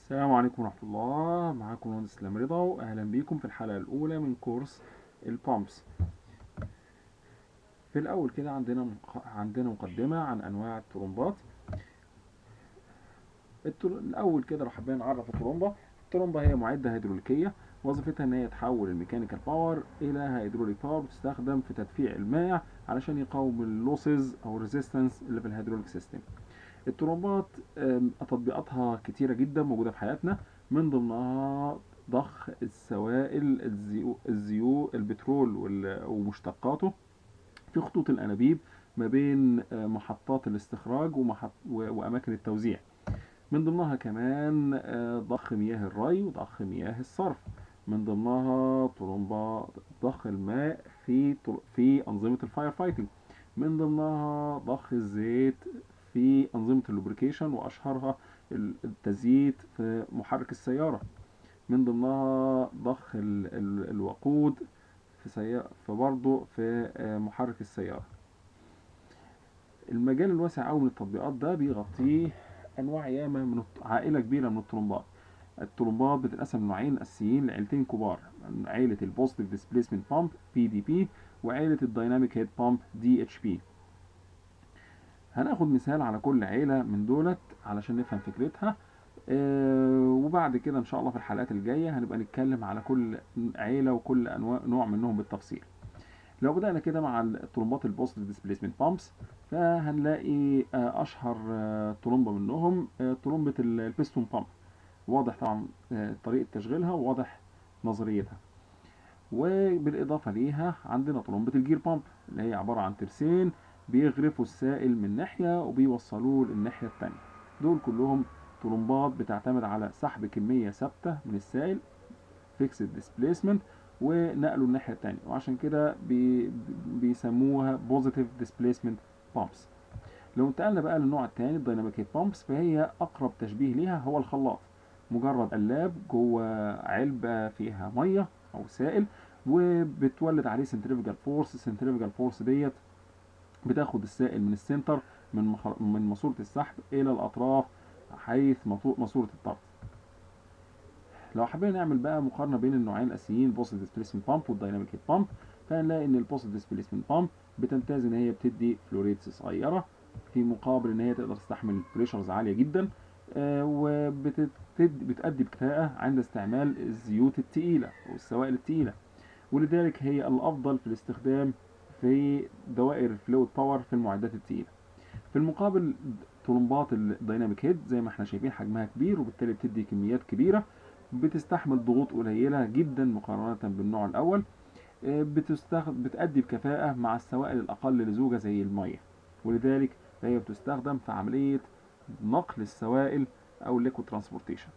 السلام عليكم ورحمة الله معاكم مهندس اسلام رضا واهلا بيكم في الحلقة الاولى من كورس البامبس في الاول كده عندنا مق- عندنا مقدمة عن انواع الطرمبات التر- الاول كده لو حابين نعرف الطرمبة الطرمبة هي معدة هيدروليكية وظيفتها ان هي تحول الميكانيكال باور الى هيدروليك باور بتستخدم في تدفيع الماء علشان يقاوم اللوسز او الريزيستنس اللي في الهيدروليك سيستم الترمبات آم، تطبيقاتها كتيرة جدا موجودة في حياتنا من ضمنها ضخ السوائل الزيو, الزيو البترول وال- ومشتقاته في خطوط الأنابيب ما بين آه، محطات الاستخراج ومحط و- وأماكن التوزيع من ضمنها كمان آه، ضخ مياه الري وضخ مياه الصرف من ضمنها طرمبة ضخ الماء في طر- في أنظمة الفاير فايتنج من ضمنها ضخ الزيت في أنظمة اللوبريكيشن وأشهرها ال- التزييت في محرك السيارة من ضمنها ضخ ال- ال- الوقود في سيارة فبرضه في آه، محرك السيارة المجال الواسع أوي من التطبيقات ده بيغطيه أنواع ياما من الط- عائلة كبيرة من الطرمبات الطرمبات بتتقسم لنوعين أساسيين لعيلتين كبار عيلة البوزيتيف ديسبيسمنت بامب بي دي بي وعيلة الدايناميك هيد بامب دي اتش بي هناخد مثال على كل عيلة من دولت علشان نفهم فكرتها آه، وبعد كده ان شاء الله في الحلقات الجاية هنبقى نتكلم على كل عيلة وكل انواع نوع منهم بالتفصيل لو بدأنا كده مع الطرمبات البوزيتيف ديسبيسمنت بامبس فهنلاقي آه، اشهر آه، طرمبة منهم آه، طرمبة ال- البيستون بامب واضح طبعا آه، طريقة تشغيلها وواضح نظريتها وبالإضافة ليها عندنا طرمبة الجير بامب اللي هي عبارة عن ترسين بيغرفوا السائل من ناحية وبيوصلوه للناحية التانية دول كلهم طرمبات بتعتمد على سحب كمية ثابتة من السائل فيكسد ديسبيسمنت ونقله الناحية التانية وعشان كده بي بيسموها بوزيتيف ديسبيسمنت بامبس لو انتقلنا بقى للنوع التاني الدايناميك هيت بامبس فهي أقرب تشبيه ليها هو الخلاط مجرد قلاب جوه علبة فيها مية أو سائل وبتولد عليه سنتريفيجال فورس السنتريفيجال فورس ديت بتاخد السائل من السنتر من مخر... من ماسورة السحب إلى الأطراف حيث مطو- ماسورة الطرد لو حبينا نعمل بقى مقارنة بين النوعين الأساسيين البوزيتيف ديسبيسمنت بامب والدايناميك هيت بامب فهنلاقي إن البوزيتيف ديسبيسمنت بامب بتمتاز إن هي بتدي فلوريتس صغيرة في مقابل إن هي تقدر تستحمل بريشرز عالية جدا وبتأدي بكفاءة عند استعمال الزيوت التقيلة والسوائل التقيلة ولذلك هي الأفضل في الاستخدام في دوائر الفلويد باور في المعدات التقيلة في المقابل طرمبات الدايناميك هيد زي ما احنا شايفين حجمها كبير وبالتالي بتدي كميات كبيرة بتستحمل ضغوط قليلة جدا مقارنة بالنوع الأول آه، بتستخدم بتأدي بكفاءة مع السوائل الأقل لزوجة زي المية ولذلك فهي بتستخدم في عملية نقل السوائل أو الليكويد ترانسبورتيشن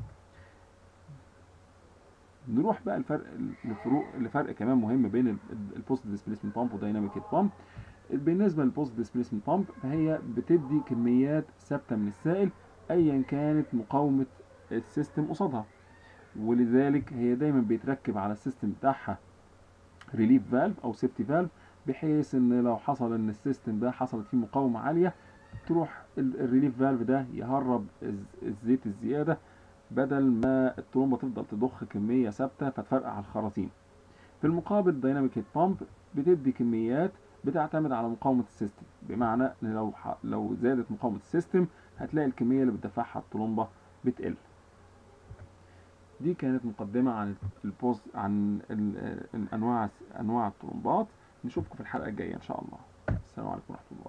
نروح بقى الفرق لفروق لفرق كمان مهم بين البوست ديسبيسمنت بامب ودايناميك هيت بامب بالنسبه للبوست ديسبيسمنت بامب فهي بتدي كميات ثابته من السائل ايا كانت مقاومه السيستم قصادها ولذلك هي دايما بيتركب على السيستم بتاعها ريليف فالف او سيفتي فالف بحيث ان لو حصل ان السيستم ده حصلت فيه مقاومه عاليه تروح ال- الريليف فالف ده يهرب الز- الزيت الزياده بدل ما الطرمبه تفضل تضخ كميه ثابته فتفرقع على الخراطيم في المقابل الدايناميك هيت بامب بتدي كميات بتعتمد على مقاومه السيستم بمعنى ان لو ح... لو زادت مقاومه السيستم هتلاقي الكميه اللي بتدفعها الطرمبه بتقل دي كانت مقدمه عن البوز عن ال- الانواع انواع الطرمبات نشوفكم في الحلقه الجايه ان شاء الله السلام عليكم ورحمه الله